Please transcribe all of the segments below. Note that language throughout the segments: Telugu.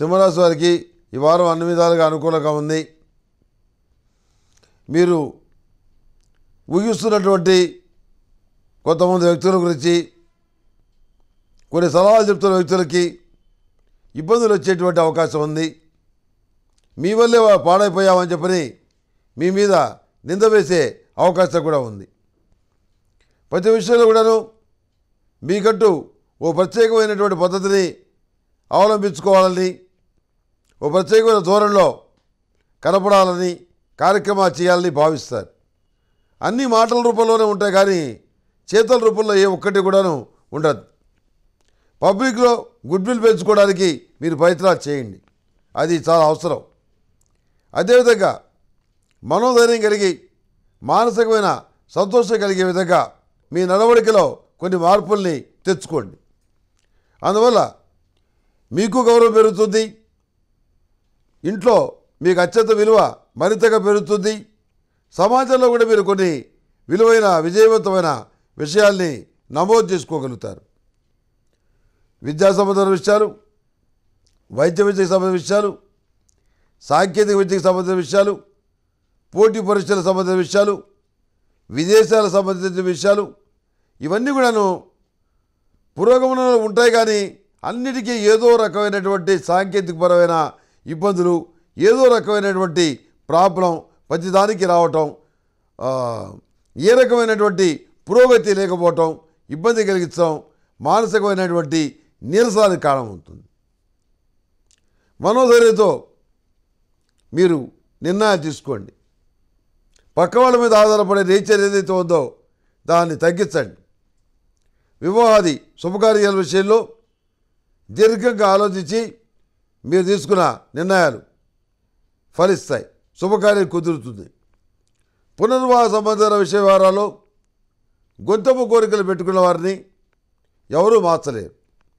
సింహరాశి వారికి ఈ వారం అన్ని విధాలుగా అనుకూలంగా ఉంది మీరు ఊహిస్తున్నటువంటి కొంతమంది వ్యక్తుల గురించి కొన్ని సలహాలు చెప్తున్న వ్యక్తులకి ఇబ్బందులు వచ్చేటువంటి అవకాశం ఉంది మీ వల్లే వా- పాడైపోయామని చెప్పని మీ మీద నింద వేసే అవకాశం కూడా ఉంది ప్రతి విషయంలో కూడాను మీకంటూ ఓ ప్రత్యేకమైనటువంటి పద్ధతిని అవలంబించుకోవాలని ఓ ప్రత్యేకమైన ధోరణిలో కనపడాలని కార్యక్రమాలు చేయాలని భావిస్తారు అన్ని మాటల రూపంలోనే ఉంటాయి కానీ చేతల రూపంలో ఏ ఒక్కటి కూడాను ఉండదు పబ్లిక్లో గుడ్ విల్ పెంచుకోవడానికి మీరు ప్రయత్నాలు చేయండి అది చాలా అవసరం అదేవిధంగా మనోధైర్యం కలిగి మానసికమైన సంతోషం కలిగే విధంగా మీ నడవడికలో కొన్ని మార్పుల్ని తెచ్చుకోండి అందువల్ల మీకు గౌరవం పెరుగుతుంది ఇంట్లో మీకు అత్యంత విలువ మరింతగా పెరుగుతుంది సమాజంలో కూడా మీరు కొన్ని విలువైన విజయవంతమైన విషయాల్ని నమోదు చేసుకోగలుగుతారు విద్యా సంబంధమైన విషయాలు వైద్య విద్యకు సంబంధించిన విషయాలు సాంకేతిక విద్యకు సంబంధించిన విషయాలు పోటీ పరీక్షలకు సంబంధించిన విషయాలు విదేశాలకు సంబంధించిన విషయాలు ఇవన్నీ కూడాను పురోగమనంలో ఉంటాయి కానీ అన్నిటికీ ఏదో రకమైనటువంటి సాంకేతికపరమైన ఇబ్బందులు ఏదో రకమైనటువంటి ప్రాబ్లం ప్రతిదానికి రావటం ఆ, ఏ రకమైనటువంటి పురోగతి లేకపోవటం ఇబ్బంది కలిగించడం మానసికమైనటువంటి నీరసానికి కారణమవుతుంది మనోధైర్యంతో మీరు నిర్ణయాలు తీసుకోండి పక్క వాళ్ళ మీద ఆధారపడే నేచర్ ఏదైతే ఉందో దాన్ని తగ్గించండి వివాహాది శుభకార్యాల విషయంలో దీర్ఘంగా ఆలోచించి మీరు తీసుకున్న నిర్ణయాలు ఫలిస్తాయి శుభకార్యం కుదురుతుంది పునర్వాహ సంబంధమైన విషయ వ్యవహారాల్లో గొంతమ్మ కోరికలు పెట్టుకున్న వారిని ఎవరూ మార్చలేరు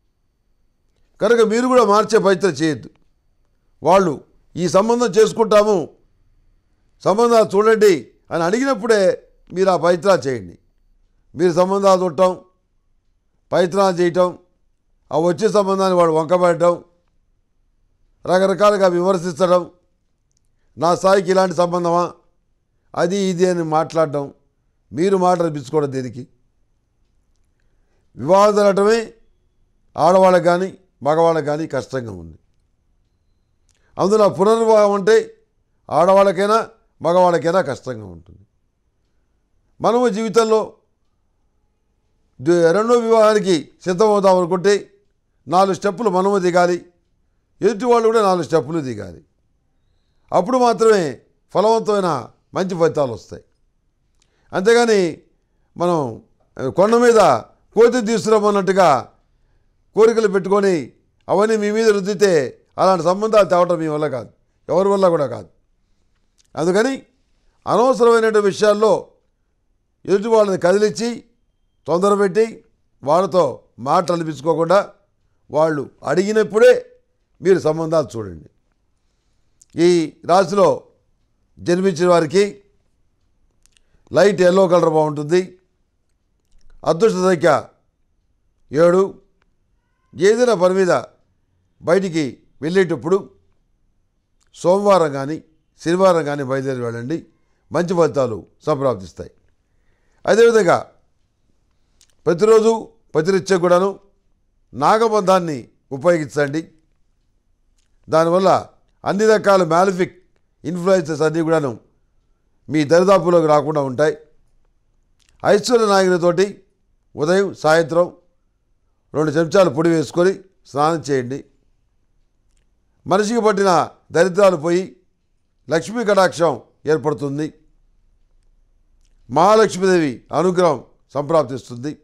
కనుక మీరు కూడా మార్చే ప్రయత్నం చేయొద్దు వాళ్ళు ఈ సంబంధం చేసుకుంటాము సంబంధాలు చూడండి అని అడిగినప్పుడే మీరు ఆ ప్రయత్నాలు చేయండి మీరు సంబంధాలు చూడటం ప్రయత్నాలు చేయటం ఆ వచ్చే సంబంధాన్ని వాడు వంకబెట్టడం రకరకాలుగా విమర్శించడం నా స్థాయికి ఇలాంటి సంబంధమా అది ఇది అని మాట్లాడడం మీరు మాట అనిపించుకోవడం దేనికి వివాహం జరగటమే ఆడవాళ్ళకి కానీ మగవాళ్ళకి కానీ కష్టంగా ఉంది అందులో పునర్వివాహం అంటే ఆడవాళ్ళకైనా మగవాళ్ళకైనా కష్టంగా ఉంటుంది మనము జీవితంలో ది- రెండో వివాహానికి సిద్ధమవుదాం అనుకుంటే నాలుగు స్టెప్పులు మనము దిగాలి ఎదుటి వాళ్ళు కూడా నాలుగు స్టెప్పులు దిగాలి అప్పుడు మాత్రమే ఫలవంతమైన మంచి ఫలితాలు వస్తాయి అంతేగాని మనం ఆ, కొండ మీద కోతి తీసుకురమ్మన్నట్టుగా కోరికలు పెట్టుకొని అవన్నీ మీ మీద రుద్దితే అలాంటి సంబంధాలు తేవటం మీ వల్ల కాదు ఎవరి వల్ల కూడా కాదు అందుకని అనవసరమైనటువంటి విషయాల్లో ఎదుటి వాళ్ళని కదిలించి తొందరపెట్టి వాళ్ళతో మాటలు అనిపించుకోకుండా వాళ్ళు అడిగినప్పుడే మీరు సంబంధాలు చూడండి ఈ రాశిలో జన్మించిన వారికి లైట్ ఎల్లో కలర్ బాగుంటుంది అదృష్ట సంఖ్య ఏడు ఏదైనా పని మీద బయటికి వెళ్ళేటప్పుడు సోమవారం కానీ శనివారం కానీ బయలుదేరి వెళ్ళండి మంచి ఫలితాలు సంప్రాప్తిస్తాయి అదేవిధంగా ప్రతిరోజు ప్రతినిత్యం కూడాను నాగబంధాన్ని ఉపయోగించండి దానివల్ల అన్ని రకాల మ్యాలిఫిక్ ఇన్ఫ్లుయెన్సెస్ అన్నీ కూడాను మీ దరిదాపులోకి రాకుండా ఉంటాయి ఐశ్వర్య నాయకునితోటి ఉదయం సాయంత్రం రెండు చెంచాలు పొడి వేసుకొని స్నానం చేయండి మనిషికి పట్టిన దరిద్రాలు పోయి లక్ష్మీ కటాక్షం ఏర్పడుతుంది మహాలక్ష్మీదేవి అనుగ్రహం సంప్రాప్తిస్తుంది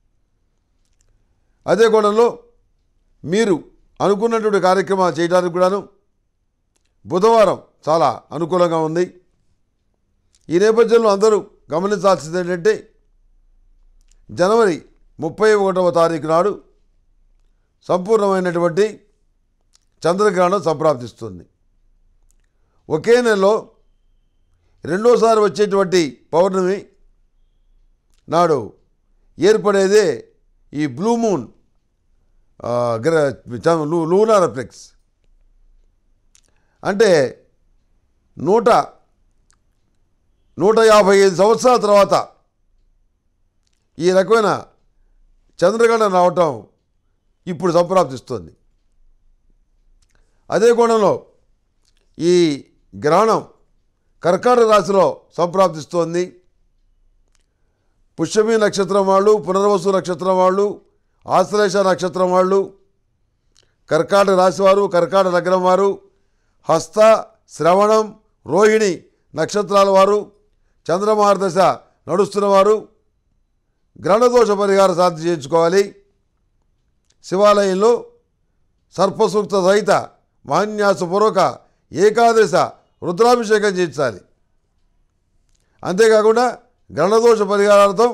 అదే కోణంలో మీరు అనుకున్నటువంటి కార్యక్రమాలు చేయడానికి కూడాను బుధవారం చాలా అనుకూలంగా ఉంది ఈ నేపథ్యంలో అందరూ గమనించాల్సింది ఏంటంటే జనవరి ముప్పై ఒకటవ తారీఖు నాడు సంపూర్ణమైనటువంటి చంద్రగ్రహణం సంప్రాప్తిస్తుంది ఒకే నెలలో రెండోసారి వచ్చేటువంటి పౌర్ణమి నాడు ఏర్పడేదే ఈ బ్లూ మూన్ ఆ, గ్ర చ- లూ- లూనార్ ఎఫెక్ట్స్ అంటే నూట నూట యాభై ఐదు సంవత్సరాల తర్వాత ఈ రకమైన చంద్రగ్రహణం రావటం ఇప్పుడు సంప్రాప్తిస్తుంది అదే కోణంలో ఈ గ్రహణం కర్కాటక రాశిలో సంప్రాప్తిస్తోంది పుష్యమి నక్షత్రం వాళ్ళు పునర్వసు నక్షత్రం వాళ్ళు ఆశ్లేష నక్షత్రం వాళ్ళు కర్కాటక రాశి వారు కర్కాటక లగ్నం వారు హస్త శ్రవణం రోహిణి నక్షత్రాల వారు చంద్రమార్దశ నడుస్తున్నవారు గ్రహణదోష పరిహార సాధన చేయించుకోవాలి శివాలయంలో సర్పసూక్త సహిత మహాన్యాసపూర్వక ఏకాదశ రుద్రాభిషేకం చేయించాలి అంతేకాకుండా గ్రహణదోష పరిహారార్థం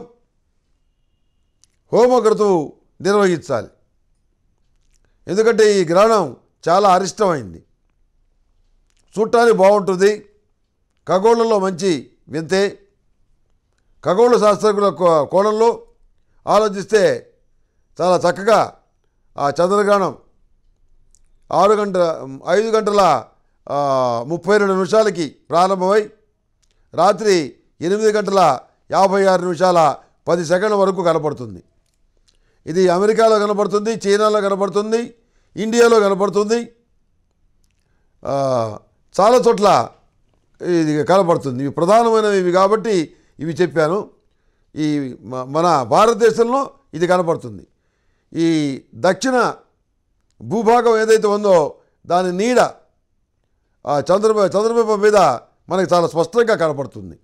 హోమకృతువు నిర్వహించాలి ఎందుకంటే ఈ గ్రహణం చాలా అరిష్టమైంది చూడటానికి బాగుంటుంది ఖగోళంలో మంచి వింతే ఖగోళ శాస్త్రజ్ఞుల కో- కోణంలో ఆలోచిస్తే చాలా చక్కగా ఆ చంద్రగ్రహణం ఆరు గంటల ఐదు గంటల ఆ, ముప్పై రెండు నిమిషాలకి ప్రారంభమై రాత్రి ఎనిమిది గంటల యాభై ఆరు నిమిషాల పది సెకండ్ల వరకు కనపడుతుంది ఇది అమెరికాలో కనపడుతుంది చైనాలో కనపడుతుంది ఇండియాలో కనపడుతుంది ఆ, చాలా చోట్ల ఇది కనపడుతుంది ఇవి ప్రధానమైనవి ఇవి కాబట్టి ఇవి చెప్పాను ఈ మ- మన భారతదేశంలో ఇది కనపడుతుంది ఈ దక్షిణ భూభాగం ఏదైతే ఉందో దాని నీడ ఆ చంద్రబ చంద్రబింబం మీద మనకి చాలా స్పష్టంగా కనపడుతుంది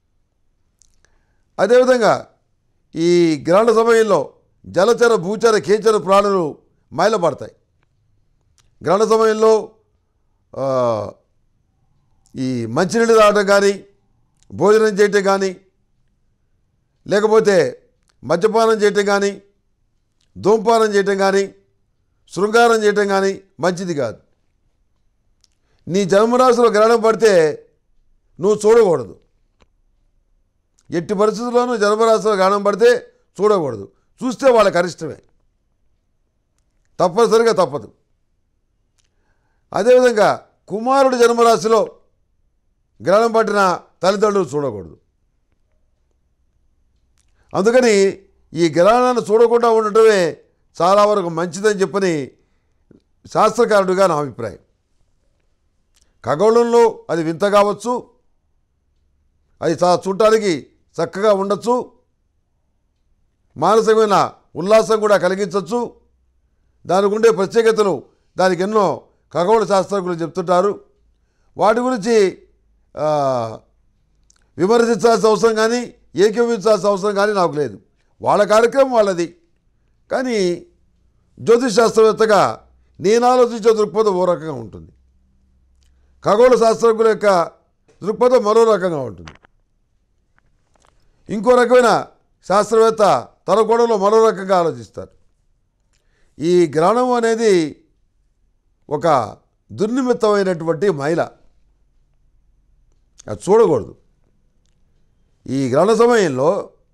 అదేవిధంగా ఈ గ్రహణ సమయంలో జలచర భూచర కేచర ప్రాణులు మైలపడతాయి గ్రహణ సమయంలో ఆ, ఈ మంచినీళ్ళు తాగడం కానీ భోజనం చేయటం కానీ లేకపోతే మద్యపానం చేయటం కానీ ధూమపానం చేయటం కానీ శృంగారం చేయటం కానీ మంచిది కాదు నీ జన్మరాశిలో గ్రహణం పడితే నువ్వు చూడకూడదు ఎట్టి పరిస్థితుల్లోనూ జన్మరాశిలో గ్రహణం పడితే చూడకూడదు చూస్తే వాళ్ళకి అరిష్టమే తప్పనిసరిగా తప్పదు అదేవిధంగా కుమారుడు జన్మరాశిలో గ్రహణం పట్టిన తల్లిదండ్రులు చూడకూడదు అందుకని ఈ గ్రహణాన్ని చూడకుండా ఉండటమే చాలా వరకు మంచిదని చెప్పని శాస్త్రకారుడిగా నా అభిప్రాయం ఖగోళంలో అది వింత కావచ్చు అది చా చూడటానికి చక్కగా ఉండొచ్చు మానసికమైన ఉల్లాసం కూడా కలిగించవచ్చు దానికి ఉండే ప్రత్యేకతలు దానికి ఎన్నో ఖగోళ శాస్త్రజ్ఞులు చెప్తుంటారు వాటి గురించి ఆ, విమర్శించాల్సిన అవసరం కానీ ఏకీభవించాల్సిన అవసరం కానీ నాకు లేదు వాళ్ళ కార్యక్రమం వాళ్ళది కానీ జ్యోతిష్ శాస్త్రవేత్తగా నేను ఆలోచించే దృక్పథం ఓ రకంగా ఉంటుంది ఖగోళ శాస్త్రజ్ఞుల యొక్క దృక్పథం మరో రకంగా ఉంటుంది ఇంకో రకమైన శాస్త్రవేత్త తన కోణంలో మరో రకంగా ఆలోచిస్తారు ఈ గ్రహణం అనేది ఒక దుర్నిమిత్తమైనటువంటి మైల అది చూడకూడదు ఈ గ్రహణ సమయంలో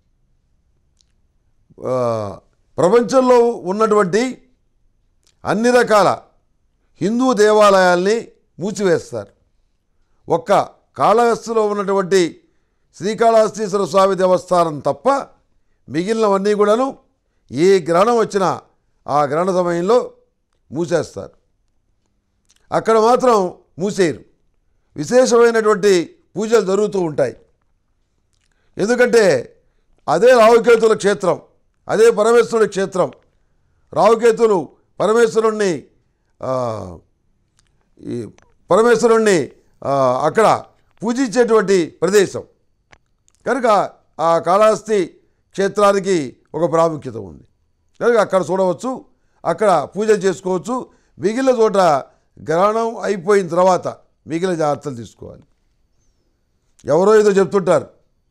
ఆ, ప్రపంచంలో ఉన్నటువంటి అన్ని రకాల హిందూ దేవాలయాల్ని మూసివేస్తారు ఒక్క కాళహస్తిలో ఉన్నటువంటి శ్రీకాళహస్తీశ్వర స్వామి దేవస్థానం తప్ప మిగిలినవన్నీ కూడాను ఏ గ్రహణం వచ్చినా ఆ గ్రహణ సమయంలో మూసేస్తారు అక్కడ మాత్రం మూసేయరు విశేషమైనటువంటి పూజలు జరుగుతూ ఉంటాయి ఎందుకంటే అదే రావుకేతుల క్షేత్రం అదే పరమేశ్వరుడి క్షేత్రం రావుకేతులు పరమేశ్వరుణ్ణి ఆ, ఈ పరమేశ్వరుణ్ణి ఆ, అక్కడ పూజించేటువంటి ప్రదేశం కనుక ఆ కాళహస్తి క్షేత్రానికి ఒక ప్రాముఖ్యత ఉంది కనుక అక్కడ చూడవచ్చు అక్కడ పూజ చేసుకోవచ్చు మిగిలిన చోట గ్రహణం అయిపోయిన తర్వాత మిగిలిన జాగ్రత్తలు తీసుకోవాలి ఎవరో ఏదో చెప్తుంటారు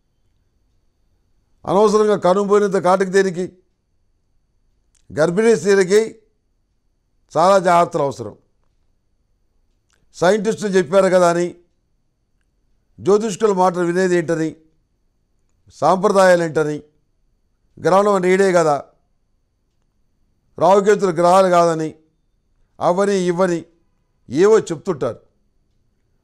అనవసరంగా కనుపోయినంత కాటికి దేనికి గర్భిణీ స్త్రీలకి చాలా జాగ్రత్తలు అవసరం సైంటిస్టులు చెప్పారు కదా అని జ్యోతిష్కుల మాటలు వినేది ఏంటని సాంప్రదాయాలు ఏంటని గ్రహణం అంటే ఈడే కదా రావుకేతులు గ్రహాలు కాదని అవని ఇవ్వని ఏవో చెప్తుంటారు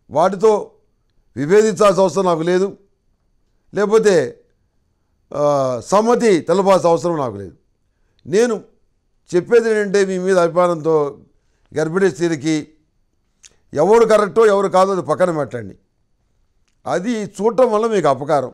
వాటితో విభేదించాల్సిన అవసరం నాకు లేదు లేకపోతే ఆ, సమ్మతి తెలపాల్సిన అవసరం నాకు లేదు నేను చెప్పేది ఏంటంటే మీ మీద అభిమానంతో గర్భిణీ స్త్రీలకి ఎవరు కరెక్టో ఎవరు కాదో అది పక్కన పెట్టండి అది చూడటం వల్ల మీకు అపకారం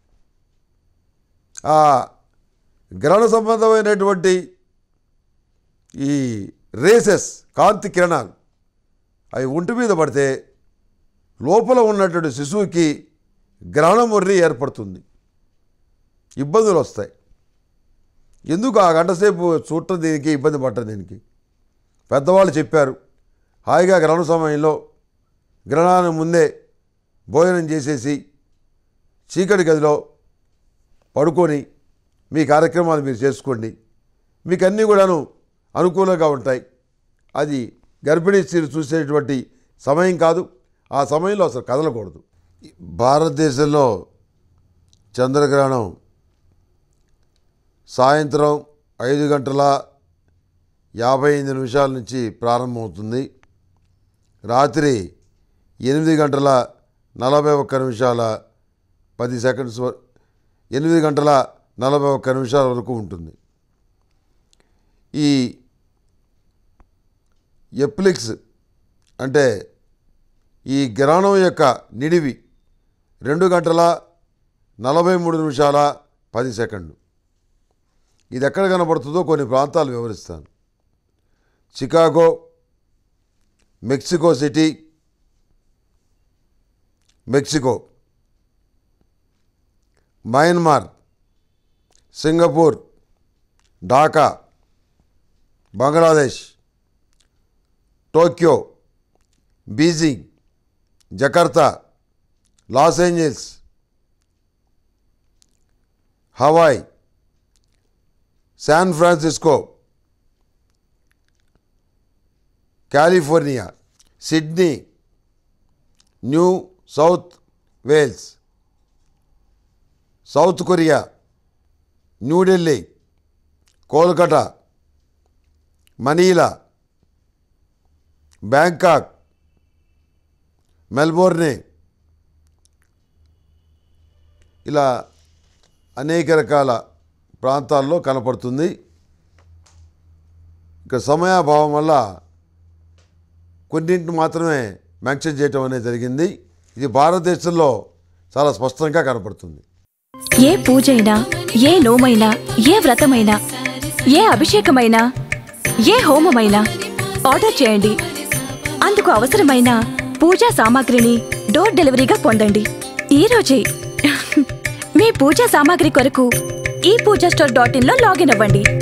ఆ గ్రహణ సంబంధమైనటువంటి ఈ రేసెస్ కాంతి కిరణాలు అవి ఒంటి మీద పడితే లోపల ఉన్నటువంటి శిశువుకి గ్రహణం మొర్రి ఏర్పడుతుంది ఇబ్బందులు వస్తాయి ఎందుకు ఆ గంట సేపు చూడటం దీనికి ఇబ్బంది పట్టడం దీనికి పెద్దవాళ్ళు చెప్పారు హాయిగా గ్రహణ సమయంలో గ్రహణాన్ని ముందే భోజనం చేసేసి చీకటి గదిలో పడుకొని మీ కార్యక్రమాలు మీరు చేసుకోండి మీకు అన్నీ కూడాను అనుకూలంగా ఉంటాయి అది గర్భిణీ స్త్రీలు చూసేటువంటి సమయం కాదు ఆ సమయంలో అసలు కదలకూడదు భారతదేశంలో చంద్రగ్రహణం సాయంత్రం ఐదు గంటల యాభై ఎనిమిది నిమిషాల నుంచి ప్రారంభమవుతుంది రాత్రి ఎనిమిది గంటల నలభై ఒక్క నిమిషాల పది సెకండ్స్ వ- ఎనిమిది గంటల నలభై ఒక్క నిమిషాల వరకు ఉంటుంది ఈ ఎప్లిక్స్ అంటే ఈ గ్రహణం యొక్క నిడివి రెండు గంటల నలభై మూడు నిమిషాల పది సెకండ్లు ఇది ఎక్కడ కనబడుతుందో కొన్ని ప్రాంతాలు వివరిస్తాను Chicago Mexico City Mexico Myanmar Singapore Dhaka Bangladesh Tokyo Beijing Jakarta Los Angeles Hawaii San Francisco California Sydney New South Wales South Korea New Delhi Kolkata Manila Bangkok Melbourne ఇలా అనేక రకాల ప్రాంతాల్లో కనపడుతుంది ఇక సమయాభావం వల్ల కొన్నింటిని మాత్రమే మెన్షన్ చేయటం అనేది జరిగింది ఇది భారతదేశంలో చాలా స్పష్టంగా కనపడుతుంది ఏ పూజైనా ఏ నోమైనా ఏ వ్రతమైనా ఏ అభిషేకమైనా ఏ హోమమైనా ఆర్డర్ చేయండి అందుకు అవసరమైన పూజా సామాగ్రిని డోర్ డెలివరీగా పొందండి ఈ రోజే మీ పూజా సామాగ్రి కొరకు ఈ పూజా స్టోర్ డాట్ ఇన్లో లాగిన్ అవ్వండి